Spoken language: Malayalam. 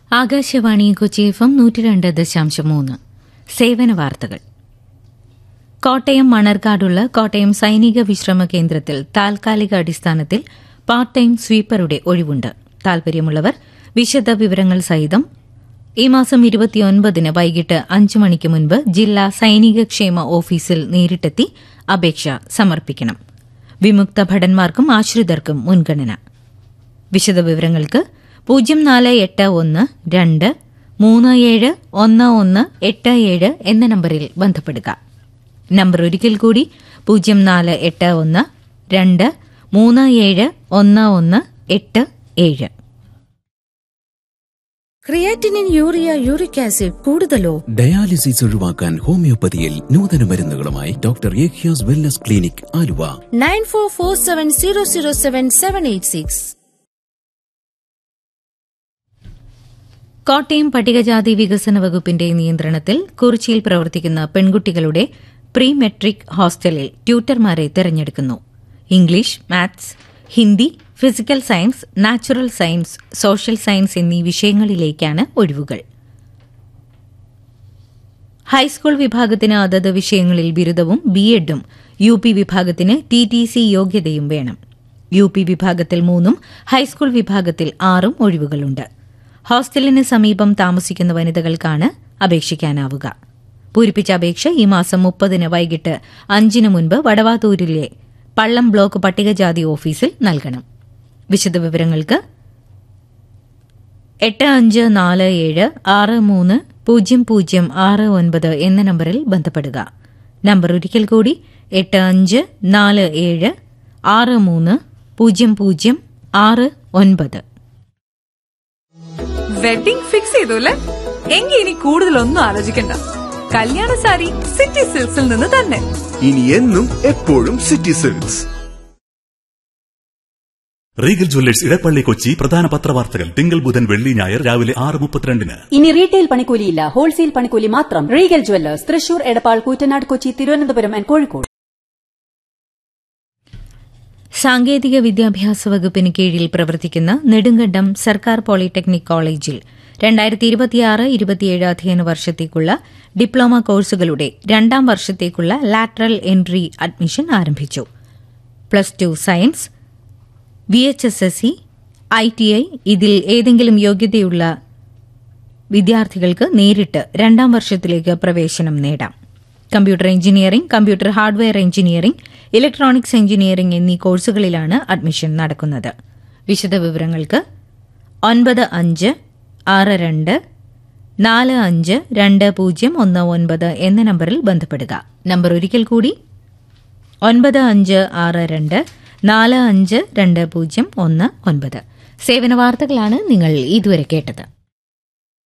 ആകാശവാണി കൊച്ചി എഫ് എം നൂറ്റി രണ്ട് ദശാംശം മൂന്ന് സേവന വാർത്തകൾ കോട്ടയം മണർക്കാടുള്ള കോട്ടയം സൈനിക വിശ്രമ കേന്ദ്രത്തിൽ താൽക്കാലിക അടിസ്ഥാനത്തിൽ പാർട്ട് ടൈം സ്വീപ്പറുടെ ഒഴിവുണ്ട് താൽപര്യമുള്ളവർ വിശദ വിവരങ്ങൾ സഹിതം ഈ മാസം ഇരുപത്തിയൊൻപതിന് വൈകിട്ട് അഞ്ച് മണിക്ക് മുൻപ് ജില്ലാ സൈനിക ക്ഷേമ ഓഫീസിൽ നേരിട്ടെത്തി അപേക്ഷ സമർപ്പിക്കണം വിമുക്ത ഭടന്മാർക്കും ആശ്രിതർക്കും മുൻഗണന വിശദവിവരങ്ങൾക്ക് പൂജ്യം നാല് എട്ട് ഒന്ന് രണ്ട് മൂന്ന് ഏഴ് ഒന്ന് ഒന്ന് എട്ട് ഏഴ് എന്ന നമ്പറിൽ ബന്ധപ്പെടുക നമ്പർ ഒരിക്കൽ കൂടി പൂജ്യം നാല് എട്ട് ഒന്ന് രണ്ട് മൂന്ന് ഏഴ് ഒന്ന് ഒന്ന് എട്ട് ഏഴ് ക്രിയാറ്റിനിൻ യൂറിയ യൂറിക് ആസിഡ് കൂടുതലോ ഡയാലിസിസ് ഒഴിവാക്കാൻ ഹോമിയോപ്പതിയിൽ നൂതന മരുന്നുകളുമായി doctor Ekhyas wellness clinic Aluva nine four four seven zero zero seven seven eight six Kottayam പട്ടികജാതി വികസന വകുപ്പിന്റെ നിയന്ത്രണത്തിൽ കുറിച്ചിയിൽ പ്രവർത്തിക്കുന്ന പെൺകുട്ടികളുടെ പ്രീ മെട്രിക് ഹോസ്റ്റലിൽ ട്യൂട്ടർമാരെ തെരഞ്ഞെടുക്കുന്നു English maths Hindi physical science natural science social science എന്നീ വിഷയങ്ങളിലേക്കാണ് ഒഴിവുകൾ ഹൈസ്കൂൾ വിഭാഗത്തിന് അതത് വിഷയങ്ങളിൽ ബിരുദവും ബിഎഡും യു പി വിഭാഗത്തിന് ടി ടി സി യോഗ്യതയും വേണം യു പി വിഭാഗത്തിൽ മൂന്നും ഹൈസ്കൂൾ വിഭാഗത്തിൽ ആറും ഒഴിവുകളുണ്ട് ഹോസ്റ്റലിന് സമീപം താമസിക്കുന്ന വനിതകൾക്കാണ് അപേക്ഷിക്കാനാവുക പൂരിപ്പിച്ച അപേക്ഷ ഈ മാസം മുപ്പതിന് വൈകിട്ട് അഞ്ചിന് മുൻപ് വടവാതൂരിലെ പള്ളം ബ്ലോക്ക് പട്ടികജാതി ഓഫീസിൽ നൽകണം വിശദവിവരങ്ങൾക്ക് എട്ട് അഞ്ച് നാല് ഏഴ് ആറ് മൂന്ന് പൂജ്യം പൂജ്യം ആറ് ഒൻപത് എന്ന നമ്പറിൽ ബന്ധപ്പെടുക നമ്പർ ഒരിക്കൽ കൂടി എട്ട് അഞ്ച് നാല് ഏഴ് ആറ് മൂന്ന് പൂജ്യം പൂജ്യം ആറ് ഒൻപത് വെഡിംഗ് ഫിക്സ് ചെയ്തു അല്ലേ എങ്കിൽ ഇനി കൂടുതലൊന്നും ആലോചിക്കണ്ട കല്യാണ സാരി സിറ്റി സിൽക്സിൽ നിന്ന് തന്നെ ഇനി എന്നും എപ്പോഴും City Silks Regal Jewellers Edappally Kochi പ്രധാന പത്രവാർത്തകൾ തിങ്കൾ ബുധൻ വെള്ളി ഞായർ രാവിലെ ആറ് മുപ്പത്തിരണ്ടിന് ഇനി റീറ്റെയിൽ പണിക്കൂലിയില്ല ഹോൾസെയിൽ പണിക്കൂലി മാത്രം Regal Jewellers Thrissur Edappal Koottanad Kochi Thiruvananthapuram and Kozhikode സാങ്കേതിക വിദ്യാഭ്യാസ വകുപ്പിന് കീഴിൽ പ്രവർത്തിക്കുന്ന നെടുങ്കണ്ടം സർക്കാർ പോളിടെക്നിക് കോളേജിൽ രണ്ടായിരത്തി ഇരുപത്തിയാറ് ഇരുപത്തിയേഴ് അധ്യയന വർഷത്തേക്കുള്ള ഡിപ്ലോമ കോഴ്സുകളുടെ രണ്ടാം വർഷത്തേക്കുള്ള ലാറ്ററൽ എൻട്രി അഡ്മിഷൻ ആരംഭിച്ചു plus two science V H S S C I T I ഇതിൽ ഏതെങ്കിലും യോഗ്യതയുള്ള വിദ്യാർത്ഥികൾക്ക് നേരിട്ട് രണ്ടാം വർഷത്തിലേക്ക് പ്രവേശനം നേടാം computer engineering computer hardware engineering electronics engineering എന്നീ കോഴ്സുകളിലാണ് അഡ്മിഷൻ നടക്കുന്നത് വിശദവിവരങ്ങൾക്ക് ഒൻപത് അഞ്ച് ആറ് രണ്ട് നാല് അഞ്ച് രണ്ട് പൂജ്യം ഒന്ന് ഒൻപത് എന്ന നമ്പറിൽ ബന്ധപ്പെടുക നമ്പർ ഒരിക്കൽ കൂടി ഒൻപത് അഞ്ച് ആറ് രണ്ട് നാല് അഞ്ച് രണ്ട് പൂജ്യം ഒന്ന് ഒൻപത് സേവന വാർത്തകളാണ് നിങ്ങൾ ഇതുവരെ കേട്ടത്